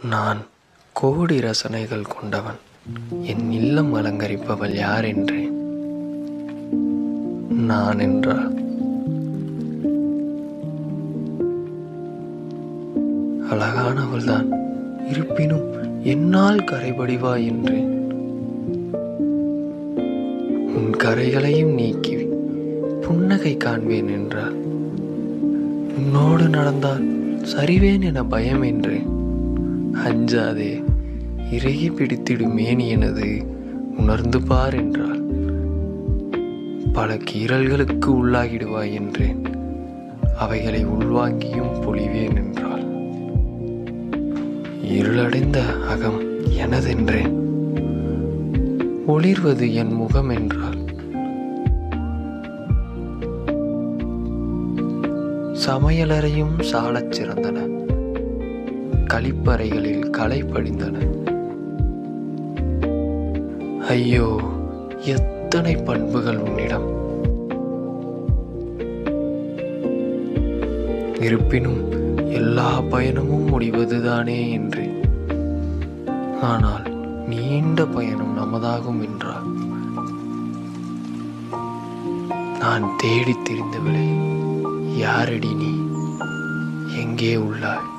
நான் கோடி ரசனைகள் கொண்டவன் என் இல்லம் அலங்கரிப்பவள் யார் என்றேன் நான் என்றால் அழகானவள்தான் இருப்பினும் என்னால் கரைபடிவா என்றேன் உன் கரைகளையும் நீக்கி புன்னகை காண்பேன் என்றால் உன்னோடு நடந்தால் சரிவேன் என பயம் என்றேன் அஞ்சாதே இறையை பிடித்திடும் மேனி எனது உணர்ந்து பார் என்றாள் பல கீறல்களுக்கு உள்ளாகிடுவாய் என்றேன் அவைகளை உள்வாங்கியும் பொழிவேன் என்றாள் இருளடைந்த அகம் எனதென்றேன் ஒளிர்வது என் முகம் என்றாள் சமையலறையும் சாலச் சிறந்தன கழிப்பறைகளில் களை படிந்தன ஐயோ எத்தனை பண்புகள் உன்னிடம் இருப்பினும் எல்லா பயணமும் முடிவதுதானே என்று ஆனால் நீண்ட பயணம் நமதாகும் என்றார் நான் தேடித் திரிந்தவளே யாரடி நீ எங்கே உள்ளாய்